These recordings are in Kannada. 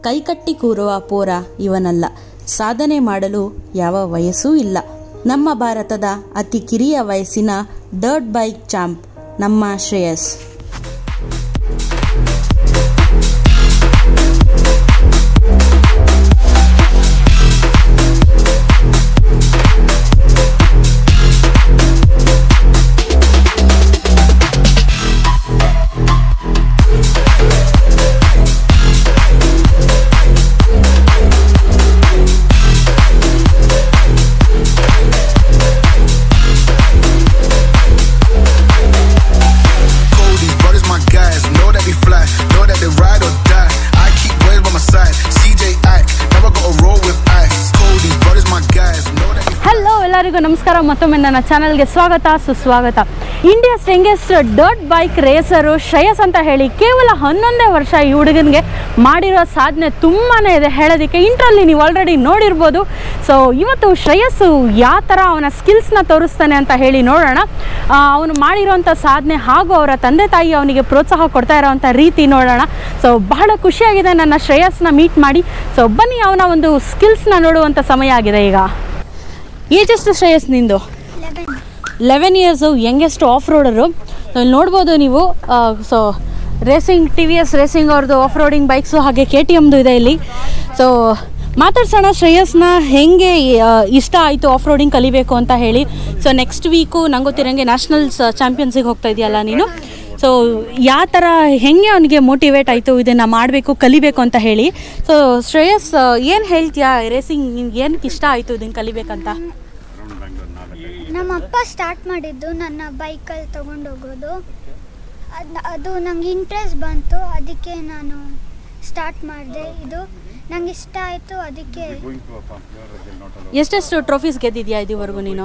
ಕೈಕಟ್ಟಿ ಕೂರುವ ಪೋರ ಇವನಲ್ಲ ಸಾಧನೆ ಮಾಡಲು ಯಾವ ವಯಸ್ಸೂ ಇಲ್ಲ ನಮ್ಮ ಭಾರತದ ಅತಿ ಕಿರಿಯ ವಯಸ್ಸಿನ ಡರ್ಟ್ ಬೈಕ್ ಚಾಂಪ್ ನಮ್ಮ Shreyas cold. These brothers my guys. Know that they fly. Know that they ride or die. I keep boys by my side. CJ Ike. Never gotta roll with ice. Cold. These brothers my guys. Know that they hello ಎಲ್ಲರಿಗೂ ನಮಸ್ಕಾರ ಮತ್ತೊಮ್ಮೆ ನನ್ನ ಚಾನಲ್ಗೆ ಸ್ವಾಗತ ಸುಸ್ವಾಗತ India's youngest dirt bike racer Shreyas ಅಂತ ಹೇಳಿ ಕೇವಲ ಹನ್ನೊಂದೇ ವರ್ಷ ಈ ಹುಡುಗನಿಗೆ ಮಾಡಿರೋ ಸಾಧನೆ ತುಂಬಾ ಇದೆ ಹೇಳೋದಕ್ಕೆ ಇಂಟ್ರಲ್ಲಿ ನೀವು ಆಲ್ರೆಡಿ ನೋಡಿರ್ಬೋದು ಸೊ ಇವತ್ತು ಶ್ರೇಯಸ್ಸು ಯಾವ ಥರ ಅವನ ಸ್ಕಿಲ್ಸ್ನ ತೋರಿಸ್ತಾನೆ ಅಂತ ಹೇಳಿ ನೋಡೋಣ ಆ, ಅವನು ಮಾಡಿರೋಂಥ ಸಾಧನೆ ಹಾಗೂ ಅವರ ತಂದೆ ತಾಯಿ ಅವನಿಗೆ ಪ್ರೋತ್ಸಾಹ ಕೊಡ್ತಾ ಇರೋವಂಥ ರೀತಿ ನೋಡೋಣ ಸೊ ಬಹಳ ಖುಷಿಯಾಗಿದೆ ನನ್ನ ಶ್ರೇಯಸ್ನ ಮೀಟ್ ಮಾಡಿ ಸೊ ಬನ್ನಿ ಅವನ ಒಂದು ಸ್ಕಿಲ್ಸ್ನ ನೋಡುವಂಥ ಸಮಯ ಆಗಿದೆ ಈಗ ಏಜ್ ಎಷ್ಟು ಶ್ರೇಯಸ್ ನಿಂದು eleven years youngest off roader ಇಲ್ಲಿ ನೋಡ್ಬೋದು ನೀವು so racing T V S racing ಅವ್ರದ್ದು ಆಫ್ ರೋಡಿಂಗ್ ಬೈಕ್ಸು ಹಾಗೆ ಕೆ ಟಿ ಎಮ್ದು ಇದೆ ಇಲ್ಲಿ ಸೊ ಮಾತಾಡ್ಸೋಣ ಶ್ರೇಯಸ್ನ ಹೆಂಗೆ ಆ, ಇಷ್ಟ ಆಯಿತು ಆಫ್ ರೋಡಿಂಗ್ ಕಲಿಬೇಕು ಅಂತ ಹೇಳಿ ಸೊ ನೆಕ್ಸ್ಟ್ ವೀಕು ನಂಗೆ ಗೊತ್ತಿರೋಂಗೆ ನ್ಯಾಷನಲ್ಸ್ ಚಾಂಪಿಯನ್ಸಿಗೆ ಹೋಗ್ತಾ ಇದೆಯಲ್ಲ ನೀನು ಸೊ ಯಾವ ಥರ ಹೆಂಗೆ ಅವನಿಗೆ ಮೋಟಿವೇಟ್ ಆಯಿತು ಇದನ್ನು ಮಾಡಬೇಕು ಕಲಿಬೇಕು ಅಂತ ಹೇಳಿ ಸೊ ಶ್ರೇಯಸ್ ಏನು ಹೇಳ್ತೀಯಾ ರೇಸಿಂಗ್ ನಿನ್ಗೆ ಏನಕ್ಕೆ ಇಷ್ಟ ಆಯಿತು ಇದನ್ನು ಕಲಿಬೇಕಂತ ನಮ್ಮ ಅಪ್ಪ ಸ್ಟಾರ್ಟ್ ಮಾಡಿದ್ದು ನನ್ನ ಬೈಕಲ್ಲಿ ತೊಗೊಂಡೋಗೋದು ಅದು ಅದು ನಂಗೆ ಇಂಟ್ರೆಸ್ಟ್ ಬಂತು ಅದಕ್ಕೆ ನಾನು ಸ್ಟಾರ್ಟ್ ಮಾಡಿದೆ ಇದು ನಂಗೆ ಇಷ್ಟ ಆಯಿತು ಅದಕ್ಕೆ ಎಷ್ಟೆಷ್ಟು ಟ್ರೋಫೀಸ್ ಗೆದ್ದಿದ್ಯಾ ಇದುವರೆಗೂ ನೀನು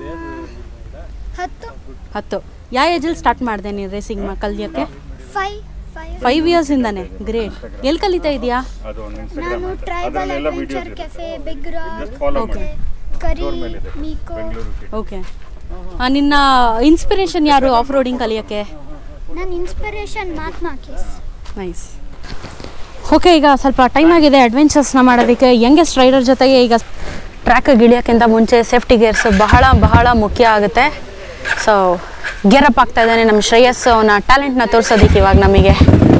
ಹತ್ತು ಹತ್ತು ಯಾವ ಏಜಲ್ಲಿ ಸ್ಟಾರ್ಟ್ ಮಾಡಿದೆ ನೀನು ರೇಸಿಂಗ್ ಕಲಿಯೋಕ್ಕೆ ಫೈ ಫೈ ಫೈವ್ ಇಯರ್ಸಿಂದಾನೆ ಗ್ರೇಟ್ ಎಲ್ಲಿ ಕಲಿತಾ ಇದೆಯಾ ನಾನು tribal adventure cafe big rock Okay. Kari Meco okay ನಿನ್ನ ಇನ್ಸ್ಪಿರೇಷನ್ ಯಾರು ಆಫ್ ರೋಡಿಂಗ್ ಕಲಿಯೋಕ್ಕೆ ನನ್ನ ಇನ್ಸ್ಪಿರೇಷನ್ ಮಹಾತ್ಮ ಕೇಸ್ ನೈಸ್ ಓಕೆ ಈಗ ಸ್ವಲ್ಪ ಟೈಮ್ ಆಗಿದೆ ಅಡ್ವೆಂಚರ್ಸ್ನ ಮಾಡೋದಕ್ಕೆ ಯಂಗೆಸ್ಟ್ ರೈಡರ್ ಜೊತೆಗೆ ಈಗ ಟ್ರ್ಯಾಕಿಗೆ ಇಳಿಯೋಕ್ಕಿಂತ ಮುಂಚೆ ಸೇಫ್ಟಿ ಗೇರ್ಸ್ ಬಹಳ ಬಹಳ ಮುಖ್ಯ ಆಗುತ್ತೆ ಸೊ ಗೇರಪ್ ಆಗ್ತಾ ಇದ್ದಾನೆ ನಮ್ಮ ಶ್ರೇಯಸ್ ಅವನ ಟ್ಯಾಲೆಂಟ್ನ ತೋರಿಸೋದಕ್ಕೆ ಇವಾಗ ನಮಗೆ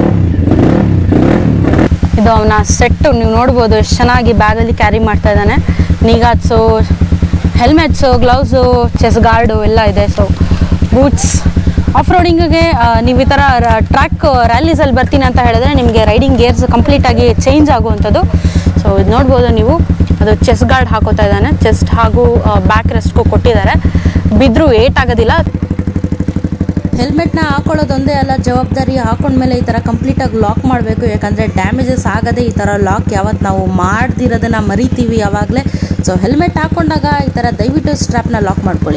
ಇದು ಅವನ ಸೆಟ್ಟು ನೀವು ನೋಡ್ಬೋದು ಎಷ್ಟು ಚೆನ್ನಾಗಿ ಬ್ಯಾಗಲ್ಲಿ ಕ್ಯಾರಿ ಮಾಡ್ತಾ ಇದ್ದಾನೆ knee guards helmets gloves chest guard ಎಲ್ಲ ಇದೆ ಸೊ ಬೂಟ್ಸ್ ಆಫ್ ರೋಡಿಂಗಿಗೆ ನೀವು ಈ ಥರ ಟ್ರ್ಯಾಕ್ ರ್ಯಾಲೀಸಲ್ಲಿ ಬರ್ತೀನಿ ಅಂತ ಹೇಳಿದ್ರೆ ನಿಮಗೆ ರೈಡಿಂಗ್ ಗೇರ್ಸ್ ಕಂಪ್ಲೀಟಾಗಿ ಚೇಂಜ್ ಆಗುವಂಥದ್ದು ಸೊ ಇದು ನೋಡ್ಬೋದು ನೀವು ಅದು ಚೆಸ್ ಗಾರ್ಡ್ ಹಾಕೋತಾ ಇದ್ದಾನೆ ಚೆಸ್ಟ್ ಹಾಗೂ ಬ್ಯಾಕ್ ರೆಸ್ಟ್ಗೂ ಕೊಟ್ಟಿದ್ದಾರೆ ಬಿದ್ದರೂ ಏಟ್ ಆಗೋದಿಲ್ಲ ಹೆಲ್ಮೆಟ್ನ ಹಾಕೊಳ್ಳೋದೊಂದೇ ಅಲ್ಲ ಜವಾಬ್ದಾರಿ ಹಾಕೊಂಡ್ಮೇಲೆ ಈ ಥರ ಕಂಪ್ಲೀಟಾಗಿ ಲಾಕ್ ಮಾಡಬೇಕು ಯಾಕಂದರೆ ಡ್ಯಾಮೇಜಸ್ ಆಗದೆ ಈ ಥರ ಲಾಕ್ ಯಾವತ್ತು ನಾವು ಮಾಡ್ದಿರೋದನ್ನು ಮರಿತೀವಿ ಯಾವಾಗಲೇ ಸೊ ಹೆಲ್ಮೆಟ್ ಹಾಕ್ಕೊಂಡಾಗ ಈ ಥರ ದಯವಿಟ್ಟು ಸ್ಟ್ರಾಪ್ನ ಲಾಕ್ ಮಾಡ್ಕೊಳ್ಳಿ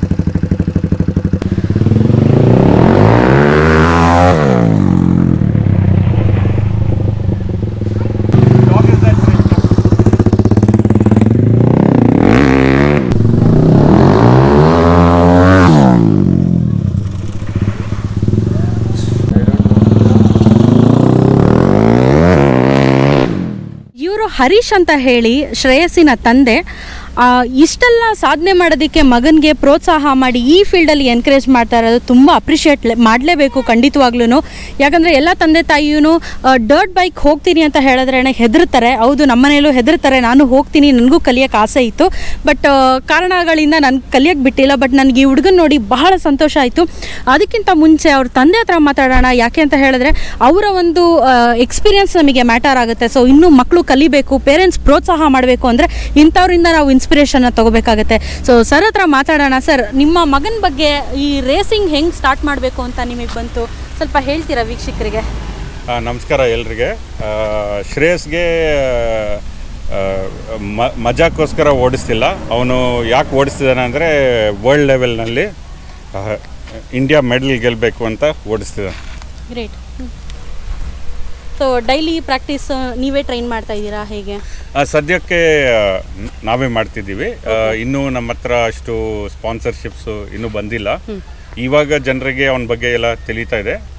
ಇವರು ಹರೀಶ್ ಅಂತ ಹೇಳಿ ಶ್ರೇಯಸ್ಸಿನ ತಂದೆ ಆ, ಇಷ್ಟೆಲ್ಲ ಸಾಧನೆ ಮಾಡೋದಕ್ಕೆ ಮಗನಿಗೆ ಪ್ರೋತ್ಸಾಹ ಮಾಡಿ ಈ ಫೀಲ್ಡಲ್ಲಿ ಎನ್ಕರೇಜ್ ಮಾಡ್ತಾ ಇರೋದು ತುಂಬ ಅಪ್ರಿಷಿಯೇಟ್ ಮಾಡಲೇಬೇಕು ಖಂಡಿತವಾಗ್ಲೂ ಯಾಕಂದರೆ ಎಲ್ಲ ತಂದೆ ತಾಯಿಯೂ ಡರ್ಟ್ ಬೈಕ್ ಹೋಗ್ತೀನಿ ಅಂತ ಹೇಳಿದ್ರೆ ಹೆದರ್ತಾರೆ ಹೌದು ನಮ್ಮನೇಲೂ ಹೆದರ್ತಾರೆ ನಾನು ಹೋಗ್ತೀನಿ ನನಗೂ ಕಲಿಯೋಕ್ಕೆ ಆಸೆ ಇತ್ತು ಬಟ್ ಕಾರಣಗಳಿಂದ ನಾನು ಕಲಿಯೋಕ್ಕೆ ಬಿಟ್ಟಿಲ್ಲ ಬಟ್ ನನಗೆ ಈ ಹುಡುಗನ ನೋಡಿ ಬಹಳ ಸಂತೋಷ ಆಯಿತು ಅದಕ್ಕಿಂತ ಮುಂಚೆ ಅವ್ರ ತಂದೆ ಹತ್ರ ಮಾತಾಡೋಣ ಯಾಕೆ ಅಂತ ಹೇಳಿದ್ರೆ ಅವರ ಒಂದು ಎಕ್ಸ್ಪೀರಿಯನ್ಸ್ ನಮಗೆ ಮ್ಯಾಟರ್ ಆಗುತ್ತೆ ಸೊ ಇನ್ನೂ ಮಕ್ಕಳು ಕಲಿಬೇಕು ಪೇರೆಂಟ್ಸ್ ಪ್ರೋತ್ಸಾಹ ಮಾಡಬೇಕು ಅಂದರೆ ಇಂಥವ್ರಿಂದ ನಾವು ಇನ್ಸ್ಪಿರೇಷನ್ನ ತಗೋಬೇಕಾಗತ್ತೆ ಸೊ ಸರ್ ಹತ್ರ ಮಾತಾಡೋಣ ಸರ್ ನಿಮ್ಮ ಮಗನ ಬಗ್ಗೆ ಈ ರೇಸಿಂಗ್ ಹೆಂಗೆ ಸ್ಟಾರ್ಟ್ ಮಾಡಬೇಕು ಅಂತ ನಿಮಗೆ ಬಂತು ಸ್ವಲ್ಪ ಹೇಳ್ತೀರಾ ವೀಕ್ಷಕರಿಗೆ ಆ, ನಮಸ್ಕಾರ ಎಲ್ರಿಗೆ ಆ, ಶ್ರೇಯಸ್ಗೆ ಆ, ಮ ಮಜಾಕ್ಕೋಸ್ಕರ ಓಡಿಸ್ತಿಲ್ಲ ಅವನು ಯಾಕೆ ಓಡಿಸ್ತಿದ್ದಾನೆ ಅಂದರೆ ವರ್ಲ್ಡ್ ಲೆವೆಲ್ನಲ್ಲಿ ಇಂಡಿಯಾ ಮೆಡಲ್ ಗೆಲ್ಲಬೇಕು ಅಂತ ಓಡಿಸ್ತಿದ್ದಾನೆ ಗ್ರೇಟ್ ಸೊ ಡೈಲಿ ಪ್ರಾಕ್ಟೀಸ್ ನೀವೇ ಟ್ರೈನ್ ಮಾಡ್ತಾ ಇದ್ದೀರಾ ಹೇಗೆ ಆ, ಸದ್ಯಕ್ಕೆ ಆ, ನ- ನಾವೇ ಮಾಡ್ತಿದ್ದೀವಿ ಆ, ಇನ್ನೂ ನಮ್ಮ ಹತ್ರ ಅಷ್ಟು ಸ್ಪಾನ್ಸರ್ಶಿಪ್ಸು ಇನ್ನೂ ಬಂದಿಲ್ಲ ಇವಾಗ ಜನರಿಗೆ ಅವನ ಬಗ್ಗೆ ಎಲ್ಲ ತಿಳಿತಾ ಇದೆ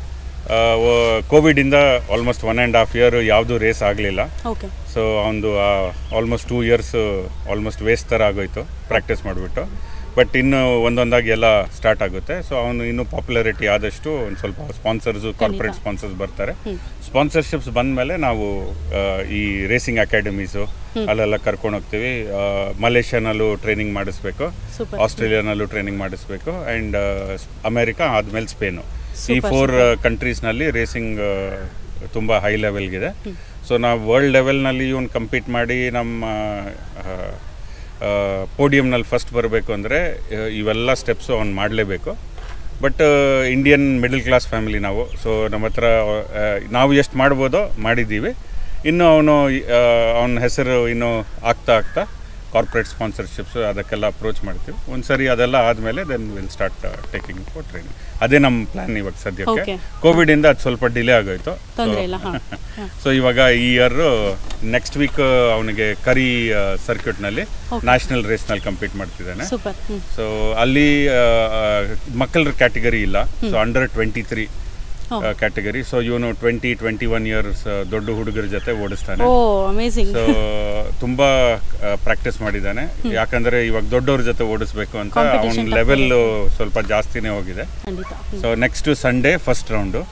ಕೋವಿಡಿಂದ almost one and half year ಯಾವುದೂ ರೇಸ್ ಆಗಲಿಲ್ಲ ಓಕೆ ಸೊ ಅವನದು almost two years almost waste ಥರ ಆಗೋಯ್ತು ಪ್ರಾಕ್ಟೀಸ್ ಮಾಡಿಬಿಟ್ಟು ಬಟ್ ಇನ್ನು ಒಂದೊಂದಾಗಿ ಎಲ್ಲ ಸ್ಟಾರ್ಟ್ ಆಗುತ್ತೆ ಸೊ ಅವನು ಇನ್ನೂ ಪಾಪ್ಯುಲಾರಿಟಿ ಆದಷ್ಟು ಒಂದು ಸ್ವಲ್ಪ ಸ್ಪಾನ್ಸರ್ಸು ಕಾರ್ಪೊರೇಟ್ ಸ್ಪಾನ್ಸರ್ಸ್ ಬರ್ತಾರೆ ಸ್ಪಾನ್ಸರ್ಶಿಪ್ಸ್ ಬಂದಮೇಲೆ ನಾವು ಆ, ಈ ರೇಸಿಂಗ್ ಅಕಾಡೆಮೀಸು ಅಲ್ಲೆಲ್ಲ ಕರ್ಕೊಂಡು ಹೋಗ್ತೀವಿ ಆ, ಮಲೇಷ್ಯಾನಲ್ಲೂ ಟ್ರೈನಿಂಗ್ ಮಾಡಿಸ್ಬೇಕು Super. ಆಸ್ಟ್ರೇಲಿಯಾನಲ್ಲೂ ಟ್ರೈನಿಂಗ್ ಮಾಡಿಸ್ಬೇಕು ಆ್ಯಂಡ್ ಅಮೇರಿಕಾ ಆದಮೇಲೆ ಸ್ಪೇನು ಈ Super, ಫೋರ್ ಕಂಟ್ರೀಸ್ನಲ್ಲಿ ರೇಸಿಂಗ್ ತುಂಬ ಹೈ ಲೆವೆಲ್ಗಿದೆ ಸೊ ನಾವು ವರ್ಲ್ಡ್ ಲೆವೆಲ್ನಲ್ಲಿ ಇವನು ಕಂಪೀಟ್ ಮಾಡಿ ನಮ್ಮ ಪೋಡಿಯಮ್ನಲ್ಲಿ ಫಸ್ಟ್ ಬರಬೇಕು ಅಂದರೆ ಇವೆಲ್ಲ ಸ್ಟೆಪ್ಸು ಅವ್ನು ಮಾಡಲೇಬೇಕು but Indian middle class family ನಾವು ಸೊ ನಮ್ಮ ಹತ್ರ ಆ, ನಾವು ಎಷ್ಟು ಮಾಡ್ಬೋದೋ ಮಾಡಿದ್ದೀವಿ ಇನ್ನು ಅವನು ಅವನ ಹೆಸರು ಇನ್ನು ಆಗ್ತಾ ಆಗ್ತಾ ಕಾರ್ಪೊರೇಟ್ ಸ್ಪಾನ್ಸರ್ಶಿಪ್ಸ್ ಅದಕ್ಕೆಲ್ಲ ಅಪ್ರೋಚ್ ಮಾಡ್ತೀವಿ ಒಂದ್ಸರಿ ಅದೆಲ್ಲ ಆದಮೇಲೆ then will start taking for training ಅದೇ ನಮ್ಮ ಪ್ಲ್ಯಾನ್ ಇವಾಗ ಸದ್ಯಕ್ಕೆ Okay. ಕೋವಿಡಿಂದ ಅದು ಸ್ವಲ್ಪ ಡಿಲೇ ಆಗೋಯ್ತು ತೊಂದರೆ ಇಲ್ಲ ಹಾಂ ಸೊ ಇವಾಗ ಈ ಇಯರ್ ನೆಕ್ಸ್ಟ್ ವೀಕ್ ಅವನಿಗೆ ಕರಿ ಸರ್ಕ್ಯೂಟ್ನಲ್ಲಿ ನ್ಯಾಷನಲ್ ರೇಸ್ನಲ್ಲಿ ಕಂಪೀಟ್ ಮಾಡ್ತಿದ್ದಾನೆ ಸೂಪರ್ ಹ್ಞೂ ಸೊ ಅಲ್ಲಿ ಆ, ಆ, ಮಕ್ಕಳ ಕ್ಯಾಟಗರಿ ಇಲ್ಲ so under twenty three category so ಇವನು ಟ್ವೆಂಟಿ ಟ್ವೆಂಟಿ ಒನ್ ಇಯರ್ಸ್ ದೊಡ್ಡ ಹುಡುಗರ ಜೊತೆ ಓಡಿಸ್ತಾನೆ ಓ ಅಮೇಝಿಂಗ್ ಸೊ ತುಂಬಾ ಪ್ರಾಕ್ಟೀಸ್ ಮಾಡಿದ್ದಾನೆ ಯಾಕಂದ್ರೆ ಇವಾಗ ದೊಡ್ಡವ್ರ ಜೊತೆ ಓಡಿಸ್ಬೇಕು ಅಂತ Competition ಅವನ tough ಲೆವೆಲ್ ಸ್ವಲ್ಪ ಜಾಸ್ತಿನೇ ಹೋಗಿದೆ ಖಂಡಿತ so next Sunday first round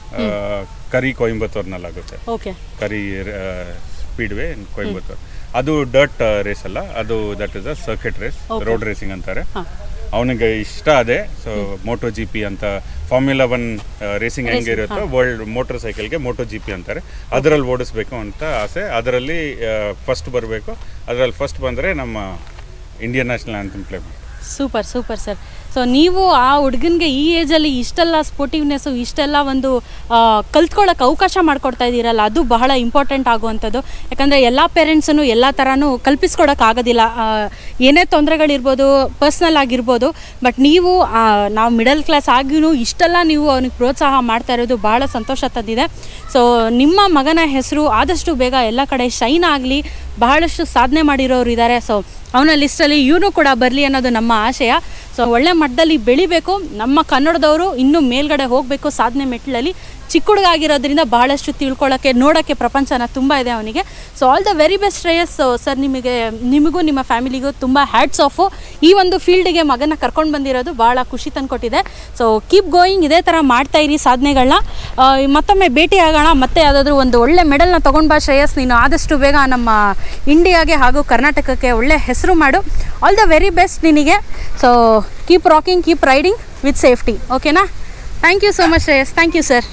Kari ಕೊಯಂಬತ್ತೂರ್ನಲ್ಲಾಗುತ್ತೆ ಓಕೆ ಕರಿ ಸ್ಪೀಡ್ವೇ ಕೊಯಂಬತ್ತೂರ್ ಅದು ಡರ್ಟ್ ರೇಸ್ ಅಲ್ಲ ಅದು that is a circuit race Okay. Road racing ಅಂತಾರೆ ಹಾಂ ಅವನಿಗೆ ಇಷ್ಟ ಅದೇ ಸೊ ಮೋಟೋ ಜಿ ಪಿ ಅಂತ ಫಾರ್ಮ್ಯುಲಾ ಒನ್ ರೇಸಿಂಗ್ ಹೆಂಗೆ ಇರುತ್ತೋ ವರ್ಲ್ಡ್ ಮೋಟರ್ ಸೈಕಲ್ಗೆ ಮೋಟೋ ಜಿ ಪಿ ಅಂತಾರೆ ಅದರಲ್ಲಿ ಓಡಿಸ್ಬೇಕು ಅಂತ ಆಸೆ ಅದರಲ್ಲಿ ಫಸ್ಟ್ ಬರಬೇಕು ಅದರಲ್ಲಿ ಫಸ್ಟ್ ಬಂದರೆ ನಮ್ಮ ಇಂಡಿಯನ್ ನ್ಯಾಷನಲ್ ಆ್ಯಂಥಮ್ ಪ್ಲೇ ಮಾಡಿ ಸೂಪರ್ ಸೂಪರ್ ಸರ್ ಸೊ ನೀವು ಆ ಹುಡುಗನಿಗೆ ಈ ಏಜಲ್ಲಿ ಇಷ್ಟೆಲ್ಲ ಸ್ಪೋರ್ಟಿವ್ನೆಸ್ಸು ಇಷ್ಟೆಲ್ಲ ಒಂದು ಕಲ್ತ್ಕೊಳ್ಳೋಕೆ ಅವಕಾಶ ಮಾಡಿಕೊಡ್ತಾ ಇದ್ದೀರಲ್ಲ ಅದು ಬಹಳ ಇಂಪಾರ್ಟೆಂಟ್ ಆಗುವಂಥದ್ದು ಯಾಕಂದರೆ ಎಲ್ಲ ಪೇರೆಂಟ್ಸನ್ನು ಎಲ್ಲ ಥರನೂ ಕಲ್ಪಿಸ್ಕೊಡೋಕ್ಕಾಗೋದಿಲ್ಲ ಆ, ಏನೇ ತೊಂದರೆಗಳಿರ್ಬೋದು ಪರ್ಸ್ನಲ್ ಆಗಿರ್ಬೋದು ಬಟ್ ನೀವು ಆ, ನಾವು ಮಿಡಲ್ ಕ್ಲಾಸ್ ಆಗಿಯೂ ಇಷ್ಟೆಲ್ಲ ನೀವು ಅವನಿಗೆ ಪ್ರೋತ್ಸಾಹ ಮಾಡ್ತಾ ಇರೋದು ಬಹಳ ಸಂತೋಷ ತಂದಿದೆ ಸೊ ನಿಮ್ಮ ಮಗನ ಹೆಸರು ಆದಷ್ಟು ಬೇಗ ಎಲ್ಲ ಕಡೆ ಶೈನ್ ಆಗಲಿ ಬಹಳಷ್ಟು ಸಾಧನೆ ಮಾಡಿರೋರು ಇದ್ದಾರೆ ಸೊ ಅವನ ಲಿಸ್ಟಲ್ಲಿ ಇವನು ಕೂಡ ಬರಲಿ ಅನ್ನೋದು ನಮ್ಮ ಆಶಯ ಸೊ ಒಳ್ಳೆ ಮಟ್ಟದಲ್ಲಿ ಬೆಳಿಬೇಕು ನಮ್ಮ ಕನ್ನಡದವರು ಇನ್ನೂ ಮೇಲ್ಗಡೆ ಹೋಗಬೇಕು ಸಾಧನೆ ಮೆಟ್ಲಲ್ಲಿ ಚಿಕ್ಕ ಹುಡುಗ ಆಗಿರೋದ್ರಿಂದ ಬಹಳಷ್ಟು ತಿಳ್ಕೊಳ್ಳೋಕ್ಕೆ ನೋಡೋಕ್ಕೆ ಪ್ರಪಂಚನ ತುಂಬ ಇದೆ ಅವನಿಗೆ so all the very best Shreyas sir ನಿಮಗೆ ನಿಮಗೂ ನಿಮ್ಮ ಫ್ಯಾಮಿಲಿಗೂ ತುಂಬ ಹ್ಯಾಟ್ಸ್ ಆಫು ಈ ಒಂದು ಫೀಲ್ಡಿಗೆ ಮಗನ ಕರ್ಕೊಂಡು ಬಂದಿರೋದು ಭಾಳ ಖುಷಿ ತಂದ್ಕೊಟ್ಟಿದೆ ಸೊ ಕೀಪ್ ಗೋಯಿಂಗ್ ಇದೇ ಥರ ಮಾಡ್ತಾ ಇರಿ ಸಾಧನೆಗಳನ್ನ ಮತ್ತೊಮ್ಮೆ ಭೇಟಿ ಆಗೋಣ ಮತ್ತೆ ಯಾವುದಾದ್ರೂ ಒಂದು ಒಳ್ಳೆ ಮೆಡಲ್ನ ತೊಗೊಂಡು ಬಾ ಶ್ರೇಯಸ್ ನೀನು ಆದಷ್ಟು ಬೇಗ ನಮ್ಮ ಇಂಡಿಯಾಗೆ ಹಾಗೂ ಕರ್ನಾಟಕಕ್ಕೆ ಒಳ್ಳೆ ಹೆಸರು ಮಾಡು ಆಲ್ ದ ವೆರಿ ಬೆಸ್ಟ್ ನಿನಗೆ so keep rocking keep riding with safety ಓಕೆನಾ thank you so much Shreyas thank you sir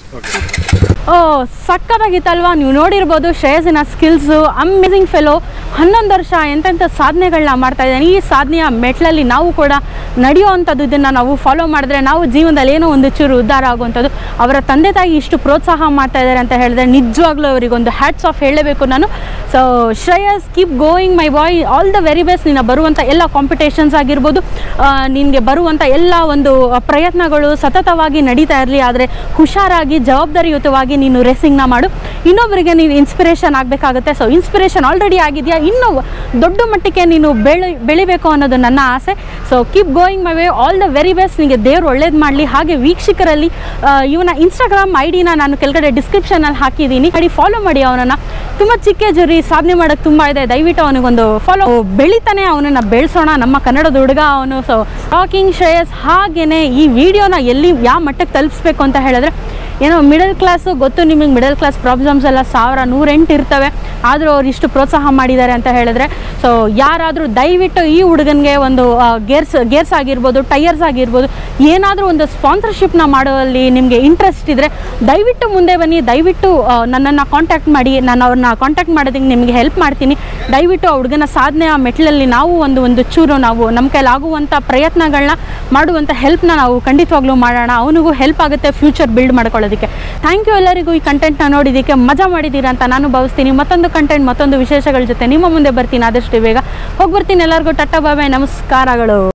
oh ಸಕ್ಕತ್ತಾಗಿತ್ತಲ್ವಾ ನೀವು ನೋಡಿರ್ಬೋದು ಶ್ರೇಯಸ್ಸಿನ ಸ್ಕಿಲ್ಸು ಅಮೇಝಿಂಗ್ ಫೆಲೋ ಹನ್ನೊಂದು ವರ್ಷ ಎಂತೆಂಥ ಸಾಧನೆಗಳನ್ನ ಮಾಡ್ತಾ ಇದ್ದಾನೆ ಈ ಸಾಧನೆಯ ಮೆಟ್ಲಲ್ಲಿ ನಾವು ಕೂಡ ನಡೆಯುವಂಥದ್ದು ಇದನ್ನು ನಾವು ಫಾಲೋ ಮಾಡಿದ್ರೆ ನಾವು ಜೀವನದಲ್ಲಿ ಏನೋ ಒಂದು ಚೂರು ಉದ್ಧಾರ ಆಗುವಂಥದ್ದು ಅವರ ತಂದೆ ತಾಯಿ ಇಷ್ಟು ಪ್ರೋತ್ಸಾಹ ಮಾಡ್ತಾ ಇದ್ದಾರೆ ಅಂತ ಹೇಳಿದ್ರೆ ನಿಜವಾಗ್ಲೂ ಅವರಿಗೊಂದು ಹ್ಯಾಟ್ಸ್ ಆಫ್ ಹೇಳಬೇಕು ನಾನು so Shreyas keep going my boy all the very best ನಿನ್ನ ಬರುವಂಥ ಎಲ್ಲ ಕಾಂಪಿಟೇಷನ್ಸ್ ಆಗಿರ್ಬೋದು ನಿನಗೆ ಬರುವಂಥ ಎಲ್ಲ ಒಂದು ಪ್ರಯತ್ನಗಳು ಸತತವಾಗಿ ನಡೀತಾ ಇರಲಿ ಆದರೆ ಹುಷಾರಾಗಿ ಜವಾಬ್ದಾರಿಯುತವಾಗಿ ನೀನು ರೇಸಿಂಗ್ನ ಮಾಡು ಇನ್ನೊಬ್ಬರಿಗೆ ನೀನು ಇನ್ಸ್ಪಿರೇಷನ್ ಆಗಬೇಕಾಗುತ್ತೆ ಸೊ ಇನ್ಸ್ಪಿರೇಷನ್ ಆಲ್ರೆಡಿ ಆಗಿದೆಯಾ ಇನ್ನೂ ದೊಡ್ಡ ಮಟ್ಟಕ್ಕೆ ನೀನು ಬೆಳಿ ಬೆಳಿಬೇಕು ಅನ್ನೋದು ನನ್ನ ಆಸೆ so keep going my way all the very best ನಿಮಗೆ ದೇವ್ರು ಒಳ್ಳೇದು ಮಾಡಲಿ ಹಾಗೆ ವೀಕ್ಷಕರಲ್ಲಿ ಆ, ಇವನ ಇನ್ಸ್ಟಾಗ್ರಾಮ್ ಐ ಡಿನ ನಾನು ಕೆಳಗಡೆ ಡಿಸ್ಕ್ರಿಪ್ಷನಲ್ಲಿ ಹಾಕಿದ್ದೀನಿ ಅಡಿ ಫಾಲೋ ಮಾಡಿ ಅವನನ್ನು ತುಂಬ ಚಿಕ್ಕ ಜುರಿ ಸಾಧನೆ ಮಾಡೋಕ್ಕೆ ತುಂಬ ಇದೆ ದಯವಿಟ್ಟು ಅವನಿಗೊಂದು ಫಾಲೋ ಬೆಳಿತಾನೆ ಅವನನ್ನು ಬೆಳೆಸೋಣ ನಮ್ಮ ಕನ್ನಡದ ಹುಡುಗ ಅವನು ಸೊ ಟಾಕಿಂಗ್ ಶ್ರೇಯಸ್ ಹಾಗೇನೆ ಈ ವಿಡಿಯೋನ ಎಲ್ಲಿ ಯಾವ ಮಟ್ಟಕ್ಕೆ ತಲುಪಿಸ್ಬೇಕು ಅಂತ ಹೇಳಿದ್ರೆ ಏನೋ ಮಿಡಲ್ ಕ್ಲಾಸು ಗೊತ್ತು ನಿಮಗೆ ಮಿಡಲ್ ಕ್ಲಾಸ್ ಪ್ರಾಬ್ಲಮ್ಸ್ ಎಲ್ಲ ಸಾವಿರ ನೂರೆಂಟು ಇರ್ತವೆ ಆದರೂ ಅವ್ರು ಇಷ್ಟು ಪ್ರೋತ್ಸಾಹ ಮಾಡಿದ್ದಾರೆ ಅಂತ ಹೇಳಿದ್ರೆ ಸೊ ಯಾರಾದರೂ ದಯವಿಟ್ಟು ಈ ಹುಡುಗನಿಗೆ ಒಂದು ಗೇರ್ಸ್ ಗೇರ್ಸ್ ಆಗಿರ್ಬೋದು ಟೈರ್ಸ್ ಆಗಿರ್ಬೋದು ಏನಾದರೂ ಒಂದು ಸ್ಪಾನ್ಸರ್ಶಿಪ್ನ ಮಾಡುವಲ್ಲಿ ನಿಮಗೆ ಇಂಟ್ರೆಸ್ಟ್ ಇದ್ದರೆ ದಯವಿಟ್ಟು ಮುಂದೆ ಬನ್ನಿ ದಯವಿಟ್ಟು ನನ್ನನ್ನು ಕಾಂಟ್ಯಾಕ್ಟ್ ಮಾಡಿ ನಾನು ಅವ್ರನ್ನ ಕಾಂಟ್ಯಾಕ್ಟ್ ಮಾಡೋದಕ್ಕೆ ನಿಮಗೆ ಹೆಲ್ಪ್ ಮಾಡ್ತೀನಿ ದಯವಿಟ್ಟು ಆ ಹುಡುಗನ ಸಾಧನೆ ಆ ಮೆಟ್ಲಲ್ಲಿ ನಾವು ಒಂದು ಒಂದು ಚೂರು ನಾವು ನಮ್ಮ ಕೈಲಾಗುವಂಥ ಪ್ರಯತ್ನಗಳನ್ನ ಮಾಡುವಂಥ ಹೆಲ್ಪ್ನ ನಾವು ಖಂಡಿತವಾಗ್ಲೂ ಮಾಡೋಣ ಅವನಿಗೂ ಹೆಲ್ಪ್ ಆಗುತ್ತೆ ಫ್ಯೂಚರ್ ಬಿಲ್ಡ್ ಮಾಡ್ಕೊಳ್ಳೋದಕ್ಕೆ ಥ್ಯಾಂಕ್ ಯು ಎಲ್ಲರಿಗೂ ಈ ಕಂಟೆಂಟ್ನ ನೋಡಿದ್ದಕ್ಕೆ ಮಜಾ ಮಾಡಿದ್ದೀರಾ ಅಂತ ನಾನು ಭಾವಿಸ್ತೀನಿ ಮತ್ತೊಂದು ಕಂಟೆಂಟ್ ಮತ್ತೊಂದು ವಿಶೇಷಗಳ ಜೊತೆ ನಿಮ್ಮ ಮುಂದೆ ಬರ್ತೀನಿ ಆದಷ್ಟು ಬೇಗ ಹೋಗಿ ಬರ್ತೀನಿ ಎಲ್ಲರಿಗೂ ಟಟ್ಟ ಬಾಬೆ ನಮಸ್ಕಾರಗಳು